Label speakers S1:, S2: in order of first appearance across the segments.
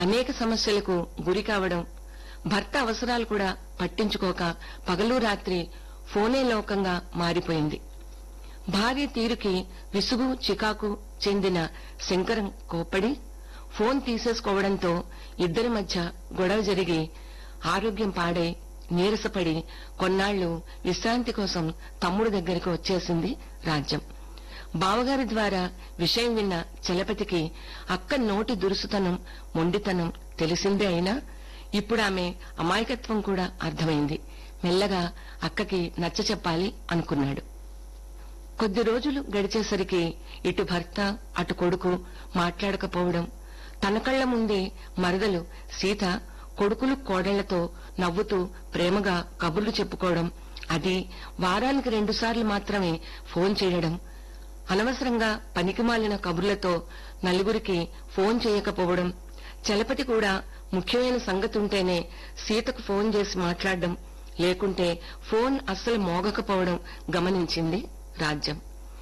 S1: అనేక సమస్యలకు గురి కావడం భర్త అవసరాలు కూడా పట్టించుకోక పగలు రాత్రి ఫోనే లోకంగా మారిపోయింది భార్య తీరుకి విసుగు చికాకు చెందిన శంకరం కోప్పడి ఫోన్ తీసేసుకోవడంతో ఇద్దరి మధ్య గొడవ జరిగి ఆరోగ్యం పాడై నీరసపడి కొన్నాళ్లు విశ్రాంతి కోసం తమ్ముడు దగ్గరికి వచ్చేసింది రాజ్యం బావగారి ద్వారా విషయం విన్న చలపతికి అక్క నోటి దురుసుతనం మొండితనం తెలిసిందే అయినా ఇప్పుడు ఆమె అమాయకత్వం కూడా అర్థమైంది మెల్లగా అక్కకి నచ్చ చెప్పాలి అనుకున్నాడు కొద్ది రోజులు గడిచేసరికి ఇటు భర్త అటు కొడుకు మాట్లాడకపోవడం తన కళ్ల ముందే మరదలు సీత కొడుకులు కోడళ్లతో నవ్వుతూ ప్రేమగా కబుర్లు చెప్పుకోవడం అది వారానికి రెండుసార్లు మాత్రమే ఫోన్ చేయడం అనవసరంగా పనికిమాలిన కబుర్లతో నలుగురికి ఫోన్ చేయకపోవడం చలపతి కూడా ముఖ్యమైన సంగతి ఉంటేనే సీతకు ఫోన్ చేసి మాట్లాడడం లేకుంటే ఫోన్ అస్సలు మోగకపోవడం గమనించింది రాజ్యం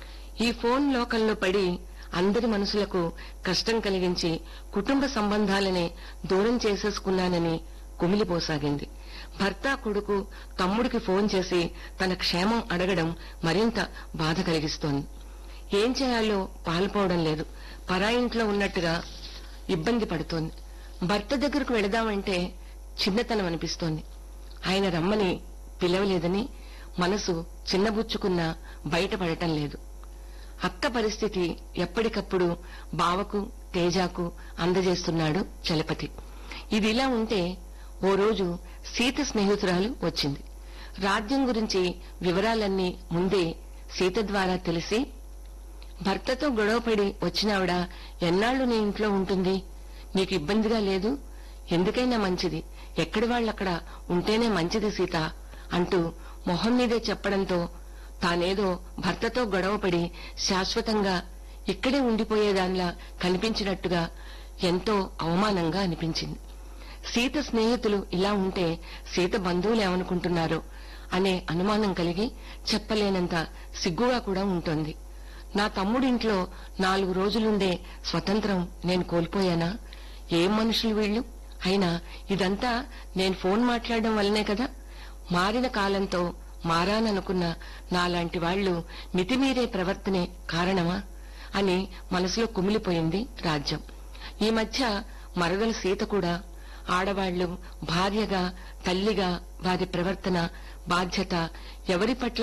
S1: ఈ ఫోన్ లోకంలో పడి అందరి మనసులకు కష్టం కలిగించి కుటుంబ సంబంధాలనే దూరం చేసేసుకున్నానని కుమిలిపోసాగింది భర్త కొడుకు తమ్ముడికి ఫోన్ చేసి తన క్షేమం అడగడం మరింత బాధ కలిగిస్తోంది ఏం చేయాలో పాల్పోవడం లేదు పరాయింట్లో ఉన్నట్టుగా ఇబ్బంది పడుతోంది భర్త దగ్గరకు వెళదామంటే చిన్నతనం అనిపిస్తోంది ఆయన రమ్మని పిలవలేదని మనసు చిన్నబుచ్చుకున్నా బయటపడటం లేదు అక్క పరిస్థితి ఎప్పటికప్పుడు బావకు తేజాకు అందజేస్తున్నాడు చలపతి ఇది ఇలా ఉంటే ఓ రోజు సీత స్నేహితురాలు వచ్చింది రాజ్యం గురించి వివరాలన్నీ ముందే సీత ద్వారా తెలిసి భర్తతో గొడవపడి వచ్చినావిడ ఎన్నాళ్లు నీ ఇంట్లో ఉంటుంది నీకు ఇబ్బందిగా లేదు ఎందుకైనా మంచిది ఎక్కడి వాళ్ళక్కడ ఉంటేనే మంచిది సీత అంటూ మొహం మీదే చెప్పడంతో తానేదో భర్తతో గొడవపడి శాశ్వతంగా ఇక్కడే ఉండిపోయేదానిలా కనిపించినట్టుగా ఎంతో అవమానంగా అనిపించింది సీత స్నేహితులు ఇలా ఉంటే సీత బంధువులు ఏమనుకుంటున్నారో అనే అనుమానం కలిగి చెప్పలేనంత సిగ్గుగా కూడా ఉంటుంది నా తమ్ముడింట్లో నాలుగు రోజులుండే స్వతంత్రం నేను కోల్పోయానా ఏం మనుషులు వీళ్ళు అయినా ఇదంతా నేను ఫోన్ మాట్లాడడం వల్లనే కదా మారిన కాలంతో మారాననుకున్న నాలాంటి వాళ్లు మితిమీరే ప్రవర్తనే కారణమా అని మనసులో కుమిలిపోయింది రాజ్యం ఈ మధ్య మరదల సీత కూడా ఆడవాళ్లు భార్యగా తల్లిగా వారి ప్రవర్తన బాధ్యత ఎవరి పట్ల